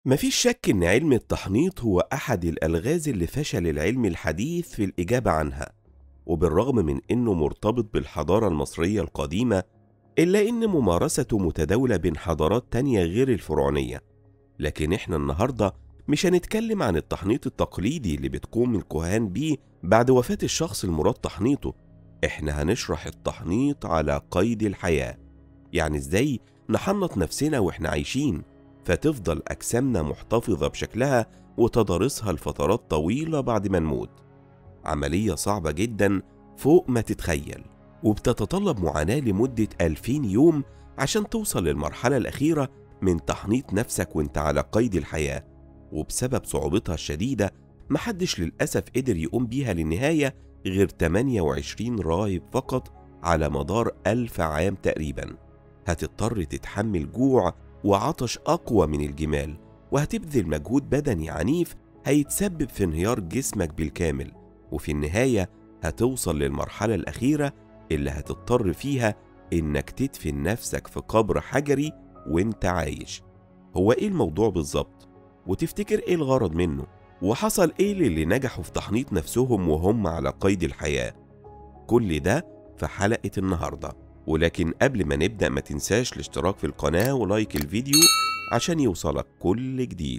مفيش شك إن علم التحنيط هو أحد الألغاز اللي فشل العلم الحديث في الإجابة عنها وبالرغم من إنه مرتبط بالحضارة المصرية القديمة إلا إن ممارسته متداولة بين حضارات تانية غير الفرعونية لكن إحنا النهاردة مش هنتكلم عن التحنيط التقليدي اللي بتقوم الكهان بيه بعد وفاة الشخص المراد تحنيطه إحنا هنشرح التحنيط على قيد الحياة يعني إزاي نحنط نفسنا وإحنا عايشين فتفضل أجسامنا محتفظة بشكلها وتضارسها لفترات طويلة بعد ما نموت عملية صعبة جدا فوق ما تتخيل وبتتطلب معاناة لمدة 2000 يوم عشان توصل للمرحلة الأخيرة من تحنيط نفسك وانت على قيد الحياة وبسبب صعوبتها الشديدة محدش للأسف قدر يقوم بيها للنهاية غير 28 راهب فقط على مدار ألف عام تقريبا هتضطر تتحمل جوع وعطش أقوى من الجمال وهتبذل مجهود بدني عنيف هيتسبب في انهيار جسمك بالكامل وفي النهاية هتوصل للمرحلة الأخيرة اللي هتضطر فيها إنك تدفن نفسك في قبر حجري وإنت عايش هو إيه الموضوع بالظبط؟ وتفتكر إيه الغرض منه؟ وحصل إيه للي نجحوا في تحنيط نفسهم وهم على قيد الحياة؟ كل ده في حلقة النهاردة ولكن قبل ما نبدأ ما تنساش الاشتراك في القناة ولايك الفيديو عشان يوصلك كل جديد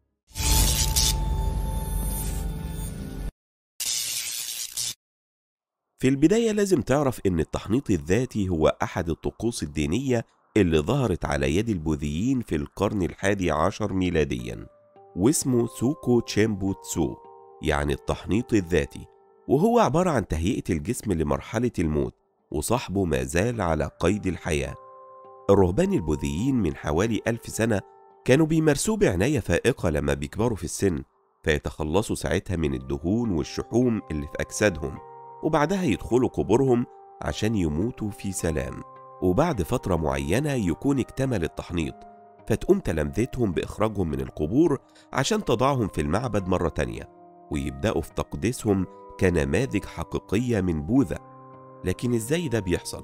في البداية لازم تعرف إن التحنيط الذاتي هو أحد الطقوس الدينية اللي ظهرت على يد البوذيين في القرن الحادي عشر ميلاديا واسمه سوكو تشيمبو تسو يعني التحنيط الذاتي وهو عبارة عن تهيئة الجسم لمرحلة الموت وصاحبه ما زال على قيد الحياة الرهبان البوذيين من حوالي ألف سنة كانوا بيمارسوه بعناية فائقة لما بيكبروا في السن فيتخلصوا ساعتها من الدهون والشحوم اللي في أجسادهم وبعدها يدخلوا قبورهم عشان يموتوا في سلام وبعد فترة معينة يكون اكتمل التحنيط فتقوم تلامذتهم بإخراجهم من القبور عشان تضعهم في المعبد مرة تانية ويبدأوا في تقديسهم كنماذج حقيقية من بوذا لكن ازاي ده بيحصل؟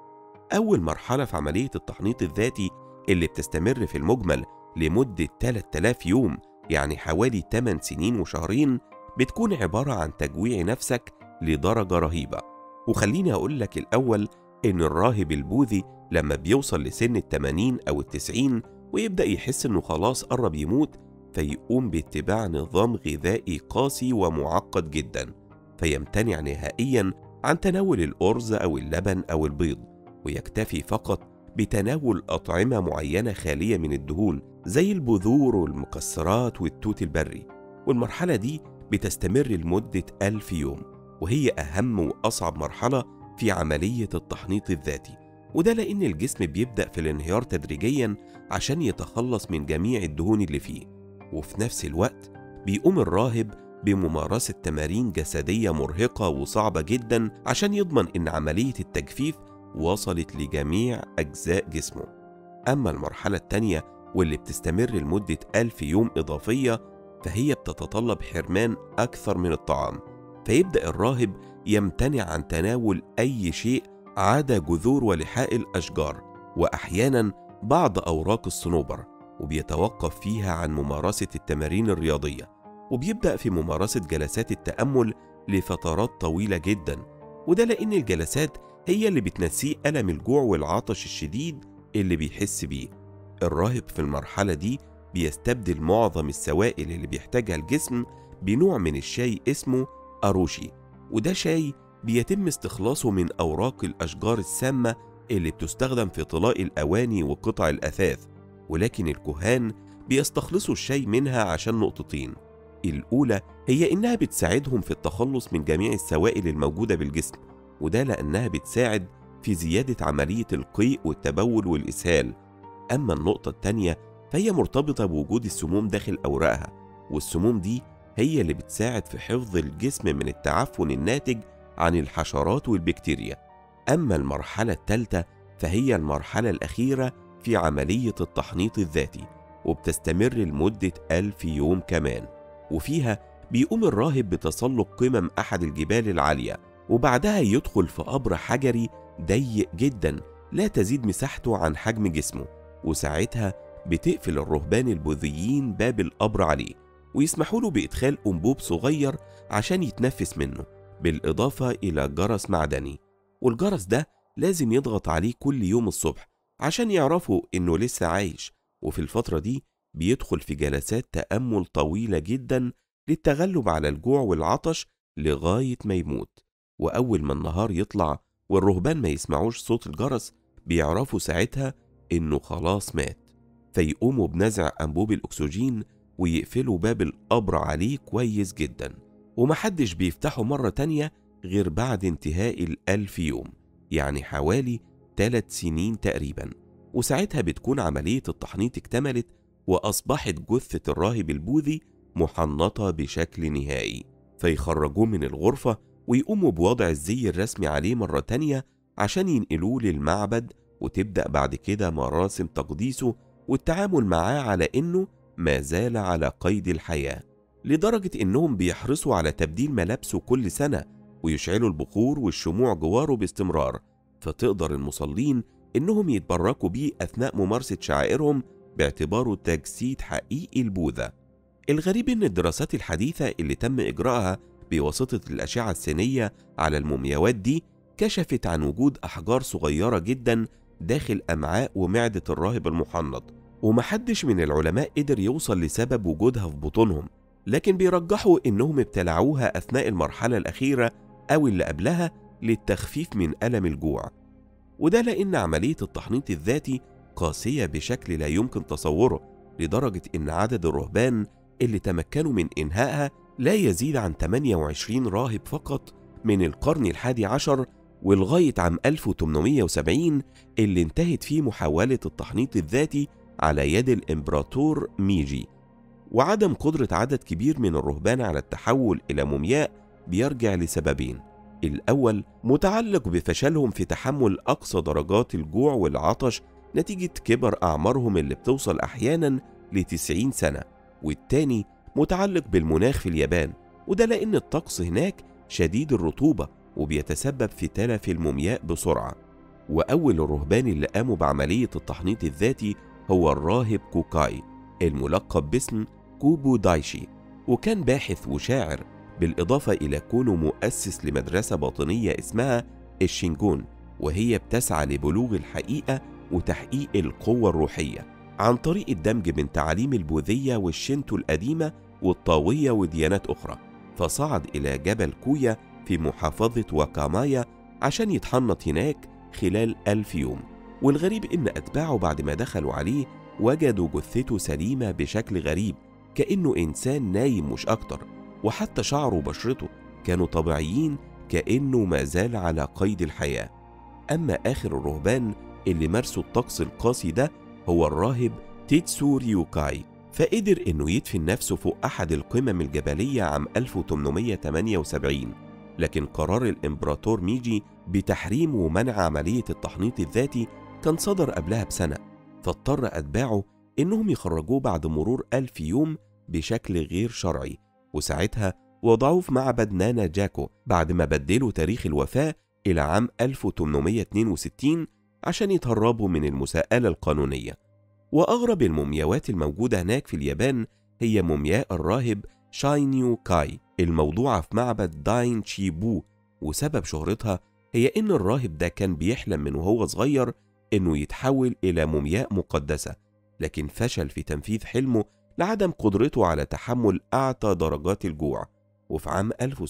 أول مرحلة في عملية التحنيط الذاتي اللي بتستمر في المجمل لمدة 3000 يوم يعني حوالي 8 سنين وشهرين بتكون عبارة عن تجويع نفسك لدرجة رهيبة وخليني أقول لك الأول إن الراهب البوذي لما بيوصل لسن التمانين أو التسعين ويبدأ يحس إنه خلاص قرب يموت فيقوم باتباع نظام غذائي قاسي ومعقد جدا فيمتنع نهائيا عن تناول الأرز أو اللبن أو البيض ويكتفي فقط بتناول أطعمة معينة خالية من الدهون زي البذور والمكسرات والتوت البري والمرحلة دي بتستمر لمدة ألف يوم وهي أهم وأصعب مرحلة في عملية التحنيط الذاتي وده لأن الجسم بيبدأ في الانهيار تدريجيا عشان يتخلص من جميع الدهون اللي فيه وفي نفس الوقت بيقوم الراهب بممارسة تمارين جسدية مرهقة وصعبة جدا عشان يضمن إن عملية التجفيف وصلت لجميع أجزاء جسمه أما المرحلة التانية واللي بتستمر لمدة ألف يوم إضافية فهي بتتطلب حرمان أكثر من الطعام فيبدأ الراهب يمتنع عن تناول أي شيء عدا جذور ولحاء الأشجار وأحيانا بعض أوراق الصنوبر وبيتوقف فيها عن ممارسة التمارين الرياضية وبيبدأ في ممارسة جلسات التأمل لفترات طويلة جدا وده لأن الجلسات هي اللي بتنسيه ألم الجوع والعطش الشديد اللي بيحس بيه الراهب في المرحلة دي بيستبدل معظم السوائل اللي بيحتاجها الجسم بنوع من الشاي اسمه أروشي وده شاي بيتم استخلاصه من أوراق الأشجار السامة اللي بتستخدم في طلاء الأواني وقطع الأثاث ولكن الكهان بيستخلصوا الشاي منها عشان نقطتين الأولى هي إنها بتساعدهم في التخلص من جميع السوائل الموجودة بالجسم وده لأنها بتساعد في زيادة عملية القيء والتبول والإسهال أما النقطة التانية فهي مرتبطة بوجود السموم داخل أوراقها والسموم دي هي اللي بتساعد في حفظ الجسم من التعفن الناتج عن الحشرات والبكتيريا أما المرحلة الثالثة فهي المرحلة الأخيرة في عملية التحنيط الذاتي وبتستمر لمدة ألف يوم كمان وفيها بيقوم الراهب بتسلق قمم أحد الجبال العالية وبعدها يدخل في قبر حجري ضيق جدا لا تزيد مساحته عن حجم جسمه وساعتها بتقفل الرهبان البوذيين باب القبر عليه ويسمحوا له بإدخال أنبوب صغير عشان يتنفس منه بالإضافة إلى جرس معدني والجرس ده لازم يضغط عليه كل يوم الصبح عشان يعرفوا إنه لسه عايش وفي الفترة دي بيدخل في جلسات تأمل طويلة جدا للتغلب على الجوع والعطش لغاية ما يموت وأول ما النهار يطلع والرهبان ما يسمعوش صوت الجرس بيعرفوا ساعتها إنه خلاص مات فيقوموا بنزع أنبوب الأكسجين ويقفلوا باب القبر عليه كويس جدا ومحدش بيفتحه مرة تانية غير بعد انتهاء الألف يوم يعني حوالي ثلاث سنين تقريبا وساعتها بتكون عملية التحنيط اكتملت وأصبحت جثة الراهب البوذي محنطة بشكل نهائي فيخرجوه من الغرفة ويقوموا بوضع الزي الرسمي عليه مرة تانية عشان ينقلوه للمعبد وتبدأ بعد كده مراسم تقديسه والتعامل معاه على إنه ما زال على قيد الحياة لدرجة إنهم بيحرصوا على تبديل ملابسه كل سنة ويشعلوا البخور والشموع جواره باستمرار فتقدر المصلين إنهم يتبركوا بيه أثناء ممارسة شعائرهم باعتباره تجسيد حقيقي البوذا الغريب إن الدراسات الحديثة اللي تم إجراءها بواسطة الأشعة السينية على المومياوات دي كشفت عن وجود أحجار صغيرة جدا داخل أمعاء ومعدة الراهب المحنط ومحدش من العلماء قدر يوصل لسبب وجودها في بطونهم لكن بيرجحوا إنهم ابتلعوها أثناء المرحلة الأخيرة أو اللي قبلها للتخفيف من ألم الجوع وده لأن عملية التحنيط الذاتي قاسية بشكل لا يمكن تصوره لدرجة إن عدد الرهبان اللي تمكنوا من إنهائها لا يزيد عن 28 راهب فقط من القرن الحادي عشر ولغاية عام 1870 اللي انتهت فيه محاولة التحنيط الذاتي على يد الإمبراطور ميجي وعدم قدرة عدد كبير من الرهبان على التحول إلى مومياء بيرجع لسببين الأول متعلق بفشلهم في تحمل أقصى درجات الجوع والعطش نتيجة كبر أعمارهم اللي بتوصل أحيانا ل 90 سنة والتاني متعلق بالمناخ في اليابان وده لأن الطقس هناك شديد الرطوبة وبيتسبب في تلف المومياء بسرعة وأول الرهبان اللي قاموا بعملية التحنيط الذاتي هو الراهب كوكاي الملقب باسم كوبو دايشي وكان باحث وشاعر بالإضافة إلى كونه مؤسس لمدرسة باطنية اسمها الشينجون وهي بتسعى لبلوغ الحقيقة وتحقيق القوة الروحية عن طريق الدمج بين تعاليم البوذية والشنتو القديمة والطاوية وديانات أخرى فصعد إلى جبل كويا في محافظة واكامايا عشان يتحنط هناك خلال ألف يوم والغريب إن أتباعه بعد ما دخلوا عليه وجدوا جثته سليمة بشكل غريب كأنه إنسان نايم مش أكتر وحتى شعره وبشرته كانوا طبيعيين كأنه ما زال على قيد الحياة أما آخر الرهبان اللي مارسوا الطقس القاسي ده هو الراهب تيتسو ريوكاي فقدر إنه يدفن نفسه فوق أحد القمم الجبلية عام 1878 لكن قرار الإمبراطور ميجي بتحريم ومنع عملية التحنيط الذاتي كان صدر قبلها بسنة فاضطر أتباعه إنهم يخرجوه بعد مرور ألف يوم بشكل غير شرعي وساعتها وضعوه في معبد نانا جاكو بعد ما بدلوا تاريخ الوفاة إلى عام 1862 عشان يتهربوا من المساءلة القانونية وأغرب المومياوات الموجودة هناك في اليابان هي مومياء الراهب شاينيو كاي الموضوعة في معبد داين تشيبو وسبب شهرتها هي إن الراهب ده كان بيحلم من وهو صغير إنه يتحول إلى مومياء مقدسة لكن فشل في تنفيذ حلمه لعدم قدرته على تحمل أعتى درجات الجوع وفي عام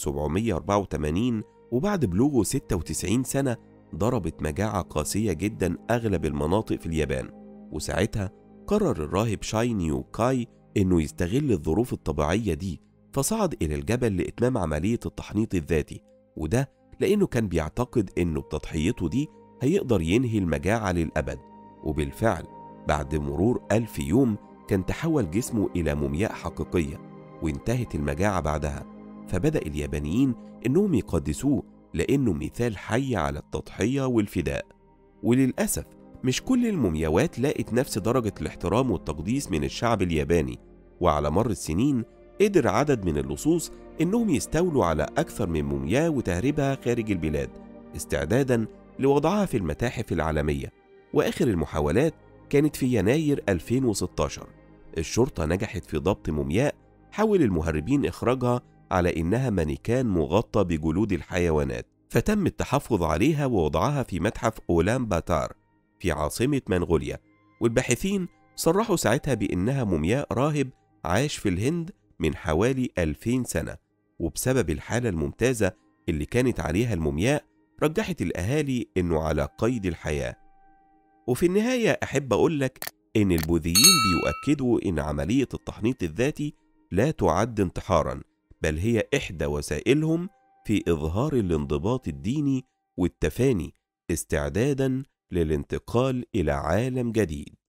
1784 وبعد بلوغه 96 سنة ضربت مجاعة قاسية جدا أغلب المناطق في اليابان وساعتها قرر الراهب شاينيو كاي إنه يستغل الظروف الطبيعية دي فصعد إلى الجبل لإتمام عملية التحنيط الذاتي وده لأنه كان بيعتقد إنه بتضحيته دي هيقدر ينهي المجاعة للأبد وبالفعل بعد مرور ألف يوم كان تحول جسمه إلى مومياء حقيقية وانتهت المجاعة بعدها فبدأ اليابانيين إنهم يقدسوه لأنه مثال حي على التضحية والفداء وللأسف مش كل المومياوات لاقت نفس درجة الاحترام والتقديس من الشعب الياباني وعلى مر السنين قدر عدد من اللصوص إنهم يستولوا على أكثر من مومياء وتهريبها خارج البلاد استعدادا لوضعها في المتاحف العالمية وآخر المحاولات كانت في يناير 2016 الشرطة نجحت في ضبط مومياء حاول المهربين إخراجها على إنها مانيكان مغطى بجلود الحيوانات فتم التحفظ عليها ووضعها في متحف أولان باتار في عاصمة منغوليا والباحثين صرحوا ساعتها بإنها مومياء راهب عاش في الهند من حوالي 2000 سنة وبسبب الحالة الممتازة اللي كانت عليها المومياء رجحت الأهالي إنه على قيد الحياة وفي النهاية أحب أقول لك إن البوذيين بيؤكدوا إن عملية التحنيط الذاتي لا تعد انتحارا بل هي إحدى وسائلهم في إظهار الانضباط الديني والتفاني استعدادا للانتقال إلى عالم جديد